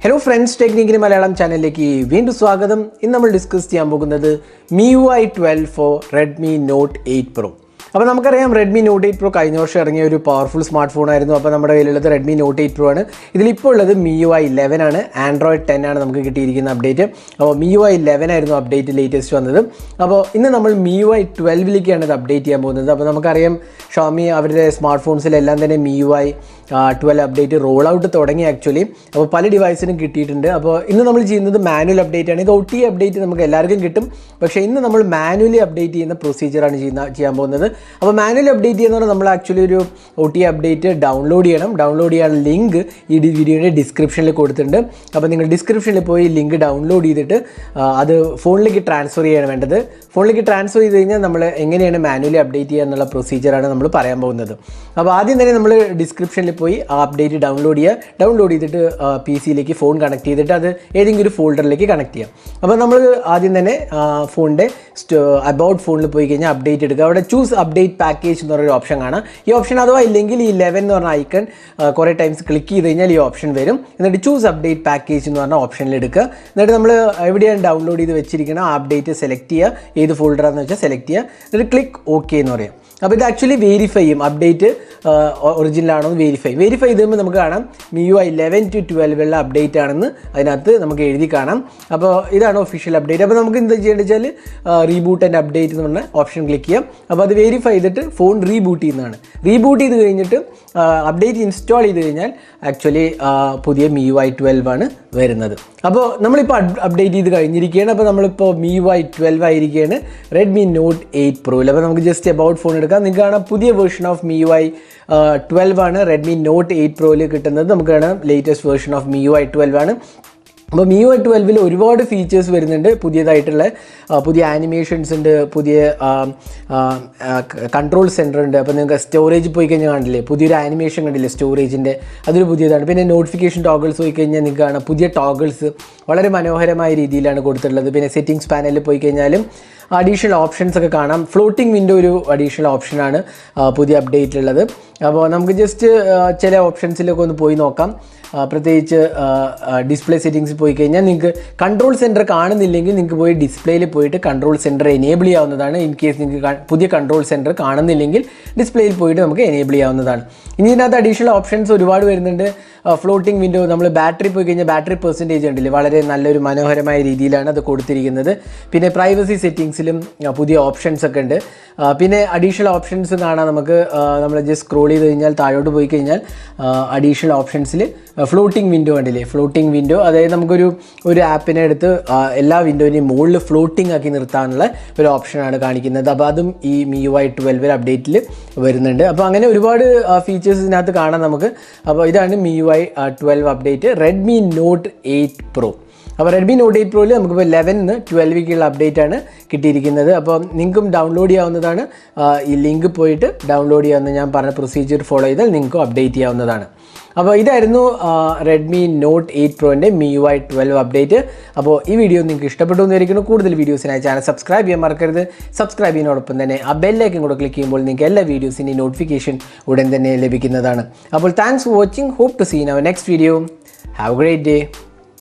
hello friends ടെക്നിക്കിന് Malayalam ചാനലിലേക്ക് വീണ്ടും സ്വാഗതം ഇന്ന് നമ്മൾ ഡിസ്കസ് ചെയ്യാൻ പോകുന്നത് Mi U I twelve for Redmi note eight pro അപ്പോൾ നമുക്കറിയാം റെഡ്മി നോട്ട് എയ്റ്റ് പ്രോ കഴിഞ്ഞ വർഷം ഇറങ്ങിയ ഒരു പവർഫുൾ സ്മാർട്ട് ഫോൺ ആയിരുന്നു അപ്പോൾ നമ്മുടെ കയ്യിലുള്ളത് റെഡ്മി നോട്ട് എയ്റ്റ് പ്രോ ആണ് ഇതിലിപ്പോൾ ഉള്ളത് മി യു ഐ ഇലവൻ ആണ് ആൻഡ്രോയിഡ് ടെൻ ആണ് നമുക്ക് കിട്ടിയിരിക്കുന്ന അപ്ഡേറ്റ് അപ്പോൾ മി യു ഐ ഇലവൻ ആയിരുന്നു അപ്ഡേറ്റ് ലേറ്റസ്റ്റ് വന്നത് അപ്പോൾ ഇന്ന് നമ്മൾ മി യു ഐ ട്വൽവിലേക്കാണ് ഇത് അപ്ഡേറ്റ് ചെയ്യാൻ പോകുന്നത് അപ്പോൾ നമുക്കറിയാം ഷോമി അവരുടെ സ്മാർട്ട് ഫോൺസിലെല്ലാം തന്നെ Mi U I twelve update roll out തുടങ്ങി ആക്ച്വലി അപ്പോൾ പല ഡിവൈസിനും കിട്ടിയിട്ടുണ്ട് അപ്പോൾ ഇന്ന് നമ്മൾ ചെയ്യുന്നത് മാനുവൽ അപ്ഡേറ്റ് ആണ് ഇത് ഒ ടി അപ്ഡേറ്റ് നമുക്ക് എല്ലാവർക്കും കിട്ടും പക്ഷേ ഇന്ന് നമ്മൾ മാനുവലി അപ്ഡേറ്റ് ചെയ്യുന്ന പ്രൊസീജിയറാണ് ചെയ്യുന്ന ചെയ്യാൻ പോകുന്നത് അപ്പോൾ മാനുവലി അപ്ഡേറ്റ് ചെയ്യുന്നതാണ് നമ്മൾ ആക്ച്വലി ഒരു ഒ ടി അപ്ഡേറ്റ് ഡൗൺലോഡ് ചെയ്യണം ഡൗൺലോഡ് ചെയ്യാൻ ലിങ്ക് ഈ ഡി- വീഡിയോയുടെ ഡിസ്ക്രിപ്ഷനിൽ കൊടുത്തിട്ടുണ്ട് അപ്പോൾ നിങ്ങൾ ഡിസ്ക്രിപ്ഷനിൽ പോയി ലിങ്ക് ഡൗൺലോഡ് ചെയ്തിട്ട് ആ, അത് ഫോണിലേക്ക് ട്രാൻസ്ഫർ ചെയ്യാണ് വേണ്ടത് ഫോണിലേക്ക് ട്രാൻസ്ഫർ ചെയ്ത് കഴിഞ്ഞാൽ നമ്മൾ എങ്ങനെയാണ് മാനുവലി അപ്ഡേറ്റ് ചെയ്യുക എന്നുള്ള പ്രൊസീജിയറാണ് നമ്മൾ പറയാൻ പോകുന്നത് അപ്പോൾ ആദ്യം തന്നെ നമ്മൾ ഡിസ്ക്രിപ്ഷനിൽ പോയി ആ അപ്ഡേറ്റ് ഡൗൺലോഡ് ചെയ്യുക ഡൗൺലോഡ് ചെയ്തിട്ട് പി സിയിലേക്ക് ഫോൺ കണക്ട് ചെയ്തിട്ട് അത് ഏതെങ്കിലും ഒരു ഫോൾഡറിലേക്ക് കണക്ട് ചെയ്യാം അപ്പോൾ നമ്മൾ ആദ്യം തന്നെ ഫോണിൻ്റെ അബൌട്ട് ഫോണിൽ പോയി കഴിഞ്ഞാൽ അപ്ഡേറ്റ് എടുക്കുക അവിടെ ചൂസ് അപ്ഡേറ്റ് പാക്കേജ് എന്ന് പറഞ്ഞൊരു ഓപ്ഷൻ കാണാം ഈ ഓപ്ഷൻ അഥവാ ഇല്ലെങ്കിൽ ഈ ലെവൻ എന്ന് പറഞ്ഞ ഐക്കൺ കുറേ ടൈംസ് ക്ലിക്ക് ചെയ്ത് കഴിഞ്ഞാൽ ഈ ഓപ്ഷൻ വരും എന്നിട്ട് ചൂസ് അപ്ഡേറ്റ് പാക്കേജ് എന്ന് പറഞ്ഞ ഓപ്ഷനിൽ എടുക്കുക എന്നിട്ട് നമ്മൾ എവിടെയാണ് ഡൗൺലോഡ് ചെയ്ത് വെച്ചിരിക്കണം ആ അപ്ഡേറ്റ് സെലക്ട് ചെയ്യുക ഏത് ഫോൾഡറാണെന്ന് വെച്ചാൽ സെലക്ട് ചെയ്യുക എന്നിട്ട് ക്ലിക്ക് ഓക്കെ എന്ന് പറയും അപ്പോൾ ഇത് ആക്ച്വലി വെരിഫൈ ചെയ്യും അപ്ഡേറ്റ് ഒറിജിനൽ ആണോ എന്ന് വെരിഫൈ വെരിഫൈ ചെയ്ത് കഴിയുമ്പോൾ നമുക്ക് കാണാം Mi U I eleven to ട്വൽവുള്ള അപ്ഡേറ്റ് ആണെന്ന് അതിനകത്ത് നമുക്ക് എഴുതി കാണാം അപ്പോൾ ഇതാണ് ഒഫീഷ്യൽ അപ്ഡേറ്റ് അപ്പോൾ നമുക്ക് എന്താ ചെയ്യേണ്ടത് വെച്ചാൽ റീബൂട്ട് ആൻഡ് അപ്ഡേറ്റ് എന്ന് പറഞ്ഞ ഓപ്ഷൻ ക്ലിക്ക് ചെയ്യാം അപ്പോൾ അത് വെരിഫൈ ചെയ്തിട്ട് ഫോൺ റീബൂട്ട് ചെയ്യുന്നതാണ് റീബൂട്ട് ചെയ്ത് കഴിഞ്ഞിട്ട് അപ്ഡേറ്റ് ഇൻസ്റ്റാൾ ചെയ്ത് കഴിഞ്ഞാൽ ആക്ച്വലി പുതിയ മി യു ഐ ട്വൽവ് ആണ് വരുന്നത് അപ്പോൾ നമ്മളിപ്പോൾ അപ്ഡേറ്റ് ചെയ്ത് കഴിഞ്ഞിരിക്കുകയാണ് അപ്പോൾ നമ്മളിപ്പോൾ മി യു ഐ ട്വൽവ് ആയിരിക്കുകയാണ് റെഡ്മി നോട്ട് എയ്റ്റ് പ്രോയിൽ അപ്പോൾ നമുക്ക് ജസ്റ്റ് അബൌട്ട് ഫോൺ എടുക്കാം നിങ്ങൾക്ക് കാണാം പുതിയ version of Mi U I twelve ആണ് റെഡ്മി നോട്ട് എയ്റ്റ് പ്രോയിൽ കിട്ടുന്നത് നമുക്ക് കാണാം latest version of Mi U I twelve ആണ് അപ്പോൾ മി യു ഐ ട്വൽവിൽ ഒരുപാട് ഫീച്ചേഴ്സ് വരുന്നുണ്ട് പുതിയതായിട്ടുള്ള ആ, പുതിയ ആനിമേഷൻസ് ഉണ്ട് പുതിയ കൺട്രോൾ സെൻറ്റർ ഉണ്ട് അപ്പോൾ നിങ്ങൾക്ക് സ്റ്റോറേജ് പോയി കഴിഞ്ഞാൽ കാണില്ലേ പുതിയൊരു ആനിമേഷൻ കണ്ടില്ലേ സ്റ്റോറേജിൻ്റെ അതൊരു പുതിയതാണ് പിന്നെ നോട്ടിഫിക്കേഷൻ ടോഗിൾസ് പോയി കഴിഞ്ഞാൽ നിങ്ങൾക്ക് കാണാം പുതിയ ടോഗിൾസ് വളരെ മനോഹരമായ രീതിയിലാണ് കൊടുത്തിട്ടുള്ളത് പിന്നെ സെറ്റിങ്സ് പാനലിൽ പോയി കഴിഞ്ഞാലും അഡീഷണൽ ഓപ്ഷൻസ് ഒക്കെ കാണാം ഫ്ലോട്ടിംഗ് വിൻഡോ ഒരു അഡീഷണൽ ഓപ്ഷനാണ് ആ, പുതിയ അപ്ഡേറ്റിലുള്ളത് അപ്പോൾ നമുക്ക് ജസ്റ്റ് ചില ഓപ്ഷൻസിലൊക്കെ ഒന്ന് പോയി നോക്കാം ആ, പ്രത്യേകിച്ച് ഡിസ്പ്ലേ സെറ്റിങ്സിൽ പോയി കഴിഞ്ഞാൽ നിങ്ങൾക്ക് കൺട്രോൾ സെൻറ്റർ കാണുന്നില്ലെങ്കിൽ നിങ്ങൾക്ക് പോയി ഡിസ്പ്ലേയിൽ പോയിട്ട് കൺട്രോൾ സെൻറ്റർ എനേബിൾ ചെയ്യാവുന്നതാണ് ഇൻ കേസ് നിങ്ങൾക്ക് ക- പുതിയ കൺട്രോൾ സെൻറ്റർ കാണുന്നില്ലെങ്കിൽ ഡിസ്പ്ലേയിൽ പോയിട്ട് നമുക്ക് എനേബിൾ ചെയ്യാവുന്നതാണ് ഇനി ഇതിനകത്ത് അഡീഷണൽ ഓപ്ഷൻസ് ഒരുപാട് വരുന്നുണ്ട് ഫ്ലോട്ടിംഗ് വിൻഡോ നമ്മൾ ബാറ്ററി പോയി കഴിഞ്ഞാൽ ബാറ്ററി പെർസെൻറ്റേജ് ഉണ്ടല്ലേ വളരെ നല്ലൊരു മനോഹരമായ രീതിയിലാണ് അത് കൊടുത്തിരിക്കുന്നത് പിന്നെ പ്രൈവസി സെറ്റിങ്സിലും പുതിയ ഓപ്ഷൻസ് ഒക്കെ ഉണ്ട് ആ, പിന്നെ അഡീഷണൽ ഓപ്ഷൻസ് കാണാം നമുക്ക് നമ്മൾ ജസ്റ്റ് സ്ക്രോൾ ചെയ്ത് കഴിഞ്ഞാൽ താഴോട്ട് പോയി കഴിഞ്ഞാൽ അഡീഷണൽ ഓപ്ഷൻസിൽ ഫ്ലോട്ടിംഗ് വിൻഡോ കണ്ടില്ലേ ഫ്ലോട്ടിംഗ് വിൻഡോ അതായത് നമുക്കൊരു ഒരു ആപ്പിനെ എടുത്ത് ആ, എല്ലാ വിൻഡോയിനെയും മുകളിൽ ഫ്ലോട്ടിംഗ് ആക്കി നിർത്താനുള്ള ഒരു ഓപ്ഷനാണ് കാണിക്കുന്നത് അപ്പോൾ അതും ഈ മി യു ഐ ട്വൽവ് അപ്ഡേറ്റിൽ വരുന്നുണ്ട് അപ്പോൾ അങ്ങനെ ഒരുപാട് ഫീച്ചേഴ്സ് ഇതിനകത്ത് കാണാം നമുക്ക് അപ്പോൾ ഇതാണ് Mi U I twelve update Redmi note eight pro അപ്പോൾ റെഡ്മി നോട്ട് എയ്റ്റ് പ്രോയിൽ നമുക്കിപ്പോൾ ലെവനിന്ന് ട്വൽവിലേക്കുള്ള അപ്ഡേറ്റ് ആണ് കിട്ടിയിരിക്കുന്നത് അപ്പോൾ നിങ്ങൾക്കും ഡൗൺലോഡ് ചെയ്യാവുന്നതാണ് ആ, ഈ ലിങ്ക് പോയിട്ട് ഡൗൺലോഡ് ചെയ്യാവുന്ന ഞാൻ പറഞ്ഞ പ്രൊസീജിയർ ഫോളോ ചെയ്താൽ നിങ്ങൾക്കും അപ്ഡേറ്റ് ചെയ്യാവുന്നതാണ് അപ്പോൾ ഇതായിരുന്നു റെഡ്മി നോട്ട് എയ്റ്റ് പ്രോൻ്റെ Mi U I twelve update അപ്പോൾ ഈ വീഡിയോ നിങ്ങൾക്ക് ഇഷ്ടപ്പെട്ടു എന്നിരിക്കുന്നു കൂടുതൽ വീഡിയോസിനായി ചാനൽ സബ്സ്ക്രൈബ് ചെയ്യാൻ മറക്കരുത് സബ്സ്ക്രൈബ് ചെയ്യുന്നതോടൊപ്പം തന്നെ ആ ബെല്ലൈക്കൻ കൂടെ ക്ലിക്ക് ചെയ്യുമ്പോൾ നിങ്ങൾക്ക് എല്ലാ വീഡിയോസിൻ്റെയും നോട്ടിഫിക്കേഷൻ ഉടൻ തന്നെ ലഭിക്കുന്നതാണ് അപ്പോൾ thanks for watching hope to see our next video have a great day